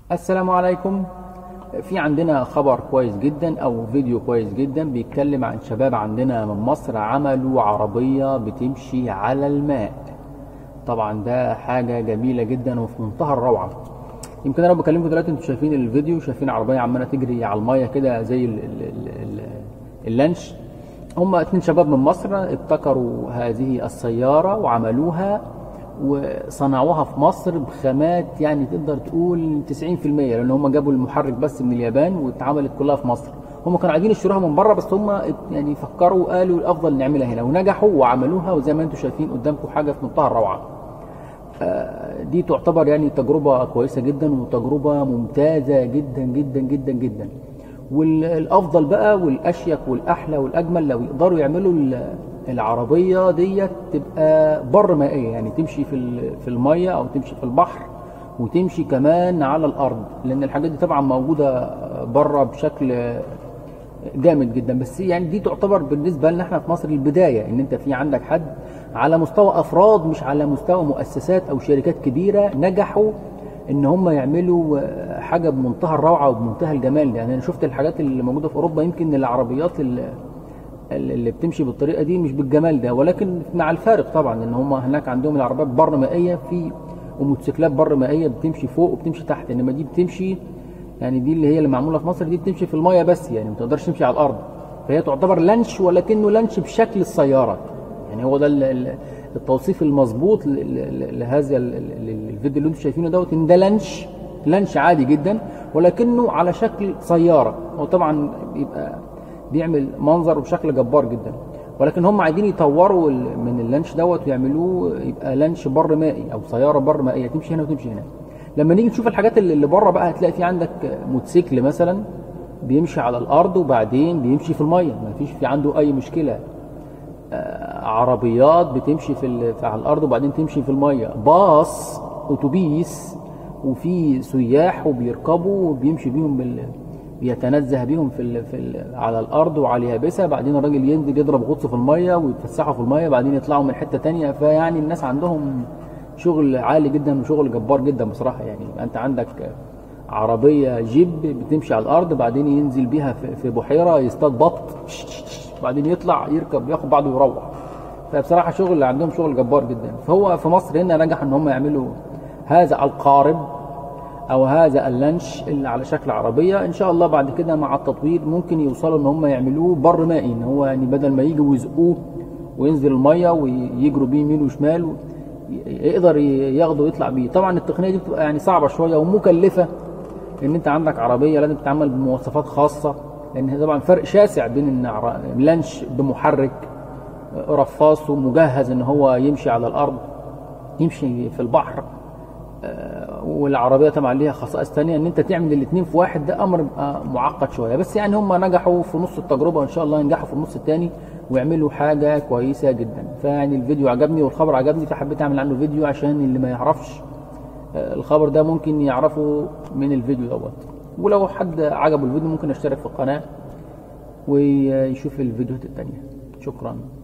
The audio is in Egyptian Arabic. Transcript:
السلام عليكم في عندنا خبر كويس جدا او فيديو كويس جدا بيتكلم عن شباب عندنا من مصر عملوا عربية بتمشي على الماء طبعا ده حاجة جميلة جدا وفي منتهى الروعة يمكن انا بكلمكم دلوقتي انتوا شايفين الفيديو شايفين عربية عمالة تجري على المية كده زي ال ال ال ال اللانش هم اتنين شباب من مصر ابتكروا هذه السيارة وعملوها وصنعوها في مصر بخامات يعني تقدر تقول 90% لان هم جابوا المحرك بس من اليابان واتعملت كلها في مصر هم كانوا عايزين يشتروها من بره بس هم يعني فكروا وقالوا الافضل نعملها هنا ونجحوا وعملوها وزي ما انتم شايفين قدامكم حاجه في منتهى الروعه دي تعتبر يعني تجربه كويسه جدا وتجربه ممتازه جدا جدا جدا جدا والافضل بقى والاشيك والاحلى والاجمل لو يقدروا يعملوا العربيه ديت تبقى بر مائيه يعني تمشي في في الميه او تمشي في البحر وتمشي كمان على الارض لان الحاجات دي طبعا موجوده بره بشكل جامد جدا بس يعني دي تعتبر بالنسبه لنا احنا في مصر البدايه ان انت في عندك حد على مستوى افراد مش على مستوى مؤسسات او شركات كبيره نجحوا ان هم يعملوا حاجه بمنتهى الروعه وبمنتهى الجمال يعني انا شفت الحاجات اللي موجوده في اوروبا يمكن العربيات اللي, اللي بتمشي بالطريقه دي مش بالجمال ده ولكن مع الفارق طبعا ان هم هناك عندهم العربيات بر مائيه في وموتوسيكلات بر مائيه بتمشي فوق وبتمشي تحت انما دي بتمشي يعني دي اللي هي اللي معموله في مصر دي بتمشي في الميه بس يعني ما تقدرش تمشي على الارض فهي تعتبر لانش ولكنه لانش بشكل السياره يعني هو ده التوصيف المظبوط لهذا الفيديو اللي انتم شايفينه دوت ان ده لانش لانش عادي جدا ولكنه على شكل سياره هو طبعا بيبقى بيعمل منظر بشكل جبار جدا ولكن هم عايزين يطوروا من اللانش دوت ويعملوه يبقى لانش بر مائي او سياره بر مائيه تمشي هنا وتمشي هنا لما نيجي نشوف الحاجات اللي بره بقى هتلاقي في عندك موتوسيكل مثلا بيمشي على الارض وبعدين بيمشي في الميه ما فيش في عنده اي مشكله عربيات بتمشي في, في على الارض وبعدين تمشي في الميه باص اتوبيس وفي سياح وبيركبوا وبيمشي بيهم بال بيتنزه بيهم في ال في ال على الارض وعلى اليابسه بعدين الراجل ينزل يضرب غطس في الميه ويتفسحوا في الميه بعدين يطلعوا من حته تانية فيعني الناس عندهم شغل عالي جدا وشغل جبار جدا بصراحه يعني انت عندك عربيه جيب بتمشي على الارض بعدين ينزل بيها في بحيره يصطاد بط بعدين يطلع يركب ياخد بعضه ويروح فبصراحه شغل عندهم شغل جبار جدا فهو في مصر هنا نجح ان هم يعملوا هذا القارب او هذا اللانش اللي على شكل عربيه ان شاء الله بعد كده مع التطوير ممكن يوصلوا ان هم يعملوه بر مائي ان هو يعني بدل ما يجوا ويزقوه وينزل الميه ويجروا بيه يمين وشمال يقدر ياخده ويطلع بيه طبعا التقنيه دي بتبقى يعني صعبه شويه ومكلفه ان انت عندك عربيه لازم تتعمل بمواصفات خاصه لان طبعا فرق شاسع بين ان لانش بمحرك رفاص ومجهز ان هو يمشي على الارض يمشي في البحر والعربيه طبعا ليها خصائص ثانيه ان انت تعمل الاثنين في واحد ده امر معقد شويه بس يعني هم نجحوا في نص التجربه وان شاء الله ينجحوا في النص الثاني ويعملوا حاجه كويسه جدا فيعني الفيديو عجبني والخبر عجبني فحبيت اعمل عنه فيديو عشان اللي ما يعرفش الخبر ده ممكن يعرفه من الفيديو دوت ولو حد عجبه الفيديو ممكن يشترك في القناه ويشوف الفيديوهات التانية شكرا